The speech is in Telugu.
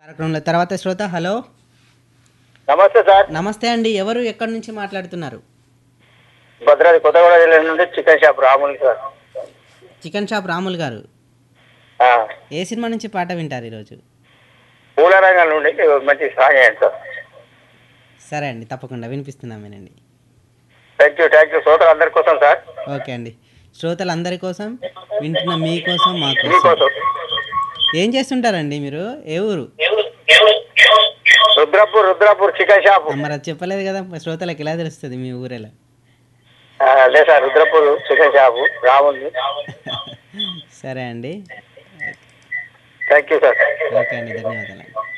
కార్యక్రమంలో తర్వాత శ్రోత హలో నమస్తే సార్ నమస్తే అండి ఎవరు ఎక్కడి నుంచి మాట్లాడుతున్నారు భద్రాద్రి కొత్తగూడ జిల్లా నుండి chicken shop Ramulu sir chicken shop Ramulu గారు ఆ, ఏ సినిమా నుంచి పాట వింటారు ఈరోజు పూల రంగం నుండి మంచి సాంగ్ అయ్యండి సార్ సరే అండి తప్పకుండా వినిపిస్తున్నాం వినండి థ్యాంక్ యూ థ్యాంక్ యూ శ్రోతలు అందరి కోసం సార్ ఓకే అండి శ్రోతలందరి కోసం వింటున్న మీకోసం మా కోసం మీకోసం ఏం చేస్తుంటారండి మీరు ఏ ఊరు రుద్రపూర్ రుద్రపూర్ చికెన్ షాప్ ఆ, మరి అది చెప్పలేదు కదా శ్రోతలకు ఎలా తెలుస్తుంది మీ ఊరెలా ఆ, లేదు sir Rudrapur chicken shop Ramulu సరే అండి థ్యాంక్ యూ సార్ ఓకే అండి ధన్యవాదాలు